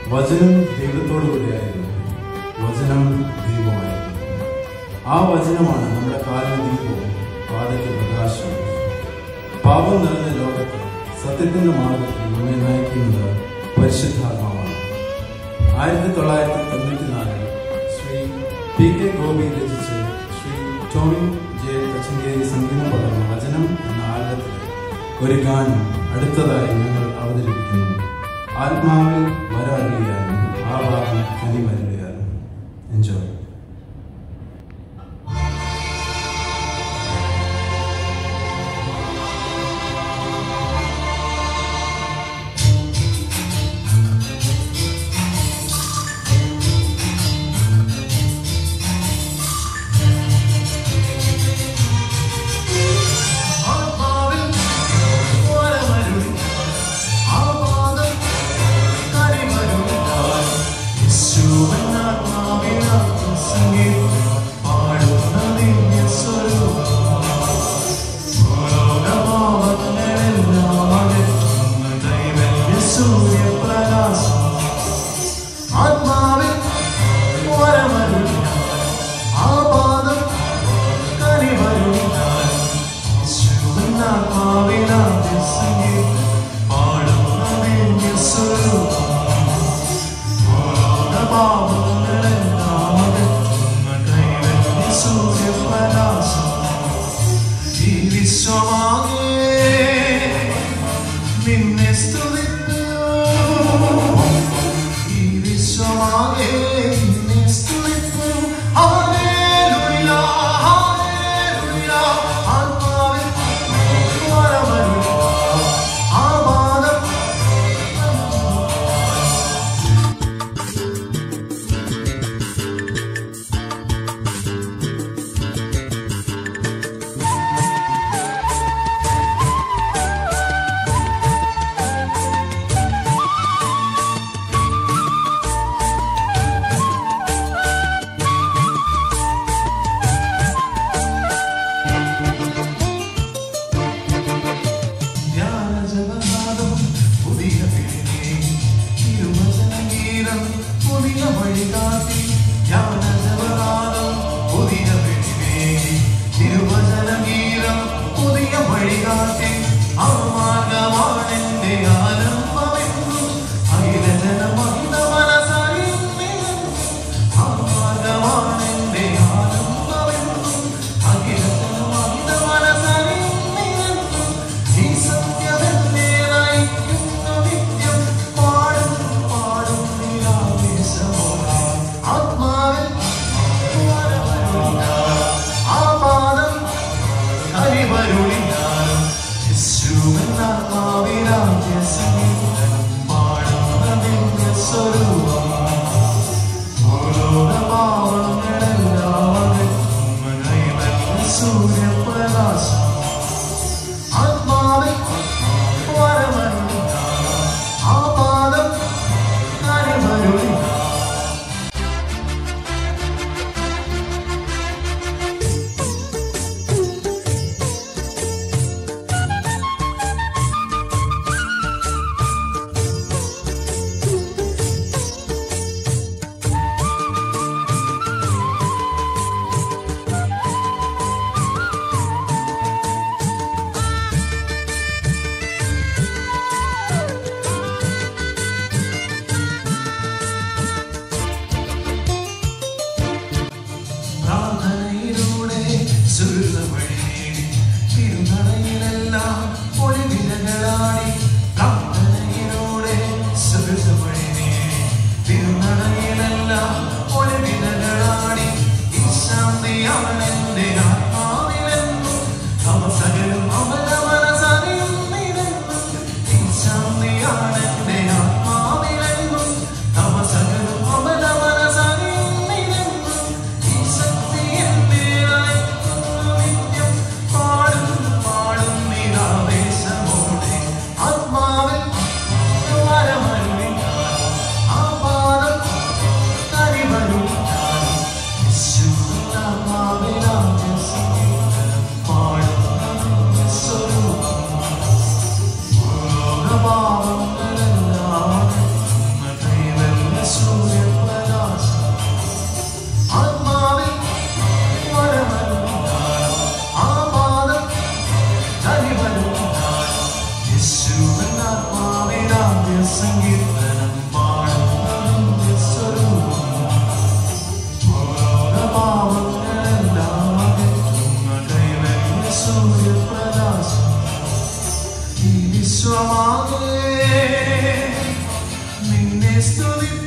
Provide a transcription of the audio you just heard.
വചനം ദൈവത്തോടു കൂടിയായിരുന്നു വചനം ദൈവമായിരുന്നു ആ വചനമാണ് നമ്മുടെ കാലിന് ദീപവും പാതയ്ക്ക് പ്രകാശവും പാപം നിറഞ്ഞ ലോകത്ത് സത്യത്തിന്റെ മാർഗത്തിൽ നമ്മെ നയിക്കുന്നത് പരിശുദ്ധാത്മാവാണ് ആയിരത്തി തൊള്ളായിരത്തി തൊണ്ണൂറ്റിനാലിൽ ശ്രീ പി കെ ഗോപി രചിച്ച് ശ്രീ ടോമി ജെ തച്ചങ്കേരി സംഗീതം പകർന്ന വചനം എന്ന ആൽബത്തിലെ ഒരു ഗാനം അടുത്തതായി ഞങ്ങൾ അവതരിപ്പിക്കുന്നു ആത്മാവിൽ വരാറിയാലും ആ ഭാഗം കനി വരികയാലും എൻജോയ് ആത്മാവിൽ വരമരുളി ആപാദം കരിമരുളി യേശുവൻ ആത്മാവിനാൽ സംഗീതം പാടുന്ന ദിവ്യസ്വരൂപം ഭൂലോകപാവങ്ങളെല്ലാം അകറ്റുന്ന ദൈവന്റെ സൂര്യപ്രകാശം ആത്മാവിൽ വരമരുളി ആപാദം കരിമരുളി നിന്നെ സ്തുതിപ്പൂ ഈ വിശ്വമാകെ നിന്നെ സ്തുതിപ്പൂ ഹല്ലേലൂയ ഹല്ലേലൂയ ആത്മാവിൽ വരമരുളി ആപാദം ധ്യാനജപനാദം പുതിയ പിഴങ്ങി തിരുവചനഗീതം പുതിയ വഴികാട്ടി ധ്യാനജപനാദം പുതിയ പിഴങ്ങി തിരുവചനഗീതം പുതിയ വഴികാട്ടി ആ മാർഗമാണെന്റെ ആലംബമെന്നും അഖിലജനമഹിത മനസ്സറിയുന്നെന്നും ആ മാർഗമാണെന്റെ ആലംബമെന്നും അഖിലജനമഹിത മനസ്സറിയുന്നെന്നും ഈ സത്യമെന്നെ നയിക്കുന്ന നിത്യം പാടും പാടും നിരാവേശമോടെ ആത്മാവിൽ വരവരുളിനാൾ ആ പാദം കരിവരുളിനാൾ യേശുവെന്ന ആത്മാവിലാദ്യ സംഗീതം പാടുന്ന ദിവ്യ സ്വരൂപം ഭൂലോകപാവങ്ങളെല്ലാം അകറ്റുന്ന കൈവല്യ സൂര്യപ്രകാശം ആത്മാവിൽ വരമരുളി ആ പാദം കരിമരുളി പ്രാർത്ഥനയിലൂടെ സുഹൃത വഴി നേടി തിരുനടയിലെല്ലാം ഒളിവിലകളാടി പ്രാർത്ഥനയിലൂടെ സുഹൃത വഴി നേടി തിരുനടയിലെല്ലാം ഒളിവിലകളാടി ഈ ശാന്തിയാണ് എന്റെ ആത്മാവിലെന്നും അവസകലും അവന മനസ്സറിയുന്നില്ലെന്നും ഈ ശാന്തിയാണ് എന്റെ ആത്മാവിലെന്നും അവസകലും അവന മനസ്സറിയുന്നില്ലെന്നും ഈ ശക്തി എന്നെ നയിക്കുന്നു നിത്യം വിശ്വമാകേ നിന്നെ സ്തുതിപ്പ